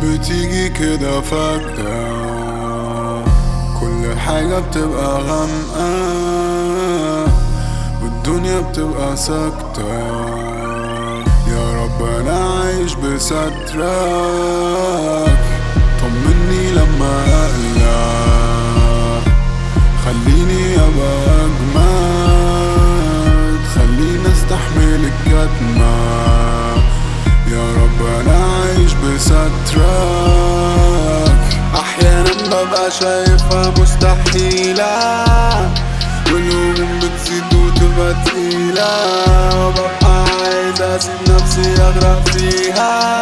بتيجي كده فجأة كل حاجة بتبقى غامقة والدنيا بتبقى ساكتة يا رب أنا عايش بسترك طمني لما أقلق خليني أبقى أجمد خليني أستحمل الكتمة يا رب أنا عايش بسترك أحيانا ببقى شايفها مستحيلة والهموم بتزيد وتبقى تقيلة وببقى عايز أسيب نفسي أغرق فيها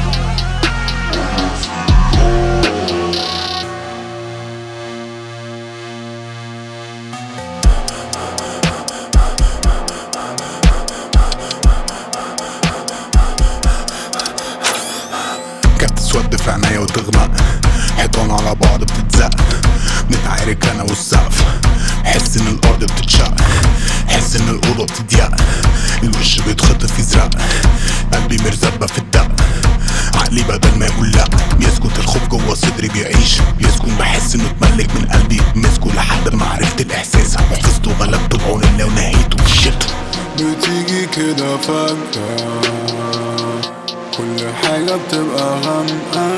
كانت تسود في عينيا وتغمق حيطان على بعض بتتزق بنتعارك انا والسقف حس ان الارض بتتشق حس ان الاوضه بتضيق الوش بيتخطف يزرق قلبي مرزبه في الدق عقلي بدل ما يقول لا بيسكت الخوف جوه صدري بيعيش بيسكن بحس انه اتملك من قلبي مسكه لحد ما عرفت الاحساس حفظته وغلبته بعون الله ونهيته في الشتا بتيجي كده فجأة كل حاجة بتبقى غامقة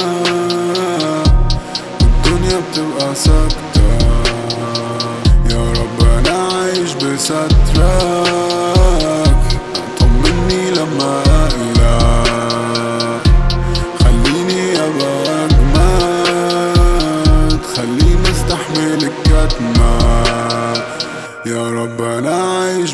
والدنيا بتبقى ساكتة يا رب أنا عايش بسترك طمني لما أقلق خليني أبقى أجمد خليني أستحمل الكتمة يا رب انا عايش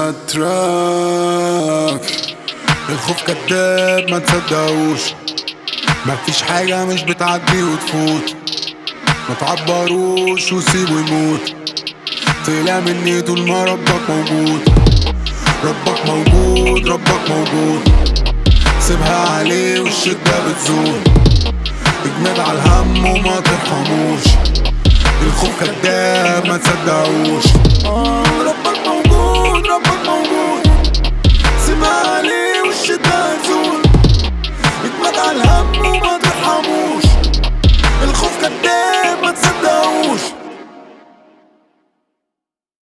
بسترك الخوف كداب ما تصدقوش مفيش حاجة مش بتعدي وتفوت ما تعبروش وسيبه يموت طلع مني طول ما ربك موجود ربك موجود ربك موجود سيبها عليه والشدة بتزول اجمد على الهم وما ترحموش الخوف كداب ما تصدقوش آه، ربك موجود